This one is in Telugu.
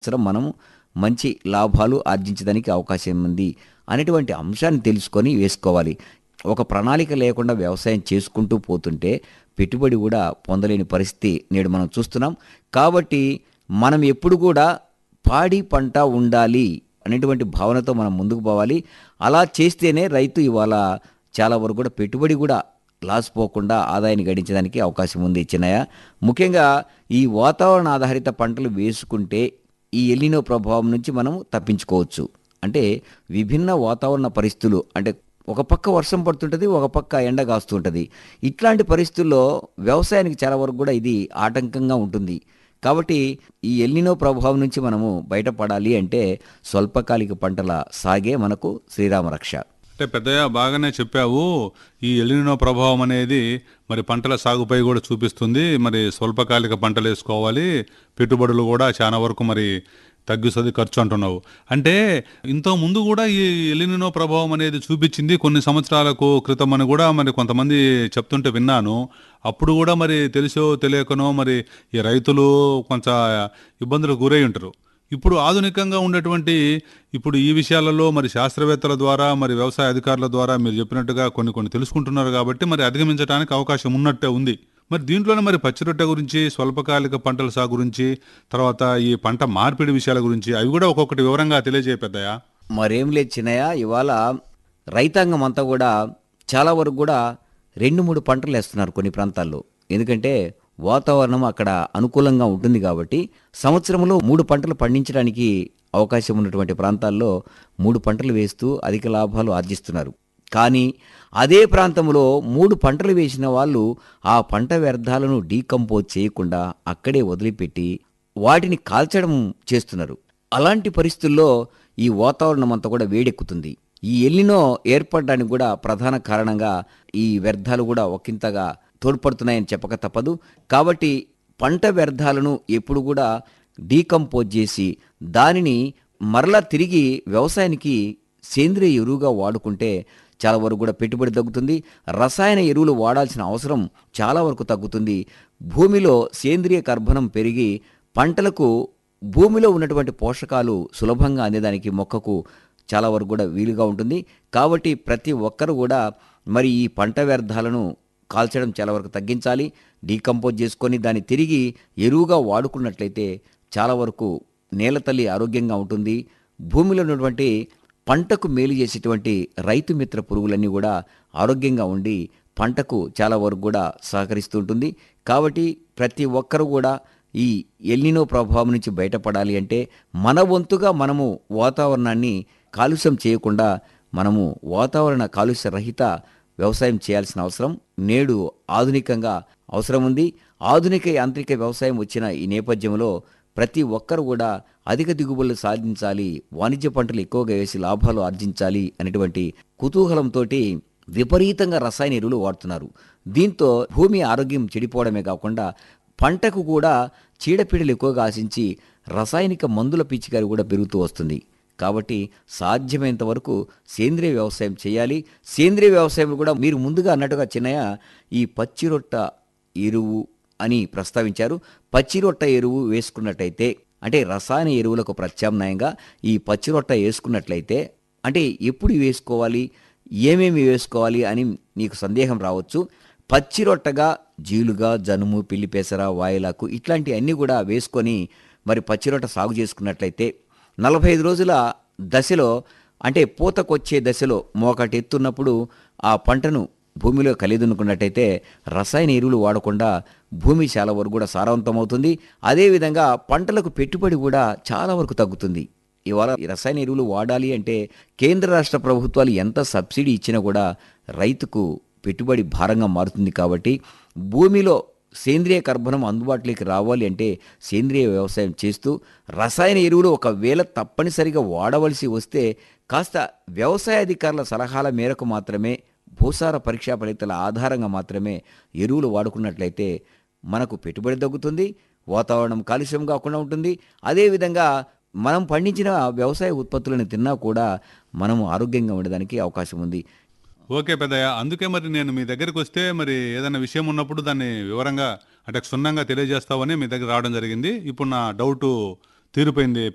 సంవత్సరం మనము మంచి లాభాలు ఆర్జించడానికి అవకాశం ఉంది అనేటువంటి అంశాన్ని తెలుసుకొని వేసుకోవాలి ఒక ప్రణాళిక లేకుండా వ్యవసాయం చేసుకుంటూ పోతుంటే పెట్టుబడి కూడా పొందలేని పరిస్థితి నేడు మనం చూస్తున్నాం కాబట్టి మనం ఎప్పుడు కూడా పాడి పంట ఉండాలి అనేటువంటి భావనతో మనం ముందుకు పోవాలి అలా చేస్తేనే రైతు ఇవాళ చాలా వరకు కూడా పెట్టుబడి కూడా లాస్ పోకుండా ఆదాయాన్ని గడించడానికి అవకాశం ఉంది చిన్నయ్య ముఖ్యంగా ఈ వాతావరణ ఆధారిత పంటలు వేసుకుంటే ఈ ఎల్లినో ప్రభావం నుంచి మనం తప్పించుకోవచ్చు అంటే విభిన్న వాతావరణ పరిస్థితులు అంటే ఒక పక్క వర్షం పడుతుంటుంది ఒక పక్క ఎండ కాస్తుంటుంది ఇట్లాంటి పరిస్థితుల్లో వ్యవసాయానికి చాలా వరకు కూడా ఇది ఆటంకంగా ఉంటుంది కాబట్టి ఈ ఎల్నినో ప్రభావం నుంచి మనము బయటపడాలి అంటే స్వల్పకాలిక పంటల సాగే మనకు శ్రీరామ రక్ష అంటే పెద్దయ్య బాగానే చెప్పావు ఈ ఎలినో ప్రభావం అనేది మరి పంటల సాగుపై కూడా చూపిస్తుంది మరి స్వల్పకాలిక పంటలు వేసుకోవాలి పెట్టుబడులు కూడా చాలా వరకు మరి తగ్గిస్తుంది ఖర్చు అంటున్నావు అంటే ఇంత ముందు కూడా ఈ ఎలినినో ప్రభావం అనేది చూపించింది కొన్ని సంవత్సరాలకు క్రితం అని కూడా మరి కొంతమంది చెప్తుంటే విన్నాను అప్పుడు కూడా మరి తెలిసో తెలియకనో మరి ఈ రైతులు కొంత ఇబ్బందులకు గురై ఉంటారు ఇప్పుడు ఆధునికంగా ఉన్నటువంటి ఇప్పుడు ఈ విషయాలలో మరి శాస్త్రవేత్తల ద్వారా మరి వ్యవసాయ అధికారుల ద్వారా మీరు చెప్పినట్టుగా కొన్ని కొన్ని తెలుసుకుంటున్నారు కాబట్టి మరి అధిగమించడానికి అవకాశం ఉన్నట్టే ఉంది మరి దీంట్లోనే మరి పచ్చిరొట్టె గురించి స్వల్పకాలిక పంటల సాగు గురించి తర్వాత ఈ పంట మార్పిడి విషయాల గురించి అవి కూడా ఒక్కొక్కటి వివరంగా తెలియజేపెద్దాయా మరేం లేదు చిన్నయ్య ఇవాళ రైతాంగం అంతా కూడా చాలా వరకు కూడా రెండు మూడు పంటలు వేస్తున్నారు కొన్ని ప్రాంతాల్లో ఎందుకంటే వాతావరణం అక్కడ అనుకూలంగా ఉంటుంది కాబట్టి సంవత్సరంలో మూడు పంటలు పండించడానికి అవకాశం ఉన్నటువంటి ప్రాంతాల్లో మూడు పంటలు వేస్తూ అధిక లాభాలు ఆర్జిస్తున్నారు కానీ అదే ప్రాంతంలో మూడు పంటలు వేసిన వాళ్ళు ఆ పంట వ్యర్థాలను డీకంపోజ్ చేయకుండా అక్కడే వదిలిపెట్టి వాటిని కాల్చడం చేస్తున్నారు అలాంటి పరిస్థితుల్లో ఈ వాతావరణం అంతా కూడా వేడెక్కుతుంది ఈ ఎల్లినో ఏర్పడడానికి కూడా ప్రధాన కారణంగా ఈ వ్యర్థాలు కూడా ఒకంతగా తోడ్పడుతున్నాయని చెప్పక తప్పదు కాబట్టి పంట వ్యర్థాలను ఎప్పుడు కూడా డీకంపోజ్ చేసి దానిని మరలా తిరిగి వ్యవసాయానికి సేంద్రియ ఎరువుగా వాడుకుంటే చాలా వరకు కూడా పెట్టుబడి తగ్గుతుంది రసాయన ఎరువులు వాడాల్సిన అవసరం చాలా వరకు తగ్గుతుంది భూమిలో సేంద్రియ కర్బనం పెరిగి పంటలకు భూమిలో ఉన్నటువంటి పోషకాలు సులభంగా అందేదానికి మొక్కకు చాలా వరకు కూడా వీలుగా ఉంటుంది కాబట్టి ప్రతి ఒక్కరు కూడా మరి ఈ పంట వ్యర్థాలను కాల్చడం చాలా వరకు తగ్గించాలి డీకంపోజ్ చేసుకొని దాన్ని తిరిగి ఎరువుగా వాడుకున్నట్లయితే చాలా వరకు నేల తల్లి ఆరోగ్యంగా ఉంటుంది భూమిలో ఉన్నటువంటి పంటకు మేలు చేసేటువంటి రైతు మిత్ర పురుగులన్నీ కూడా ఆరోగ్యంగా ఉండి పంటకు చాలా వరకు కూడా సహకరిస్తూ ఉంటుంది కాబట్టి ప్రతి ఒక్కరు కూడా ఈ ఎల్నినో ప్రభావం నుంచి బయటపడాలి అంటే మన వంతుగా మనము వాతావరణాన్ని కాలుష్యం చేయకుండా మనము వాతావరణ కాలుష్య రహిత వ్యవసాయం చేయాల్సిన అవసరం నేడు ఆధునికంగా అవసరం ఉంది ఆధునిక యాంత్రిక వ్యవసాయం వచ్చిన ఈ నేపథ్యంలో ప్రతి ఒక్కరు కూడా అధిక దిగుబడులు సాధించాలి వాణిజ్య పంటలు ఎక్కువగా వేసి లాభాలు ఆర్జించాలి అనేటువంటి కుతూహలంతో విపరీతంగా రసాయన ఎరువులు వాడుతున్నారు దీంతో భూమి ఆరోగ్యం చెడిపోవడమే కాకుండా పంటకు కూడా చీడపీడలు ఎక్కువగా ఆశించి రసాయనిక మందుల పిచికారి కూడా పెరుగుతూ వస్తుంది కాబట్టి సాధ్యమైనంత వరకు సేంద్రియ వ్యవసాయం చేయాలి సేంద్రియ వ్యవసాయం కూడా మీరు ముందుగా అన్నట్టుగా చిన్నయ్య ఈ పచ్చిరొట్ట ఎరువు అని ప్రస్తావించారు పచ్చిరొట్ట ఎరువు వేసుకున్నట్టయితే అంటే రసాయన ఎరువులకు ప్రత్యామ్నాయంగా ఈ పచ్చిరొట్ట వేసుకున్నట్లయితే అంటే ఎప్పుడు వేసుకోవాలి ఏమేమి వేసుకోవాలి అని నీకు సందేహం రావచ్చు పచ్చిరొట్టగా జీలుగా జనుము పిల్లిపెసర వాయిలాకు ఇట్లాంటి అన్నీ కూడా వేసుకొని మరి పచ్చిరొట్ట సాగు చేసుకున్నట్లయితే నలభై ఐదు రోజుల దశలో అంటే పూతకొచ్చే దశలో మోకటి ఎత్తున్నప్పుడు ఆ పంటను భూమిలో కలిదునుకున్నట్టయితే రసాయన ఎరువులు వాడకుండా భూమి చాలా వరకు కూడా సారవంతమవుతుంది అదేవిధంగా పంటలకు పెట్టుబడి కూడా చాలా వరకు తగ్గుతుంది ఇవాళ ఈ రసాయన ఎరువులు వాడాలి అంటే కేంద్ర రాష్ట్ర ప్రభుత్వాలు ఎంత సబ్సిడీ ఇచ్చినా కూడా రైతుకు పెట్టుబడి భారంగా మారుతుంది కాబట్టి భూమిలో సేంద్రియ కర్బనం అందుబాటులోకి రావాలి అంటే సేంద్రియ వ్యవసాయం చేస్తూ రసాయన ఎరువులు ఒకవేళ తప్పనిసరిగా వాడవలసి వస్తే కాస్త వ్యవసాయ అధికారుల సలహాల మేరకు మాత్రమే భూసార పరీక్షా ఫలితాల ఆధారంగా మాత్రమే ఎరువులు వాడుకున్నట్లయితే మనకు పెట్టుబడి తగ్గుతుంది వాతావరణం కాలుష్యం కాకుండా ఉంటుంది అదేవిధంగా మనం పండించిన వ్యవసాయ ఉత్పత్తులను తిన్నా కూడా మనము ఆరోగ్యంగా ఉండడానికి అవకాశం ఉంది ఓకే పెద్దయ్య అందుకే మరి నేను మీ దగ్గరికి వస్తే మరి ఏదైనా విషయం ఉన్నప్పుడు దాన్ని వివరంగా అంటే క్షుణ్ణంగా తెలియజేస్తావని మీ దగ్గర రావడం జరిగింది ఇప్పుడు నా డౌట్ తీరిపోయింది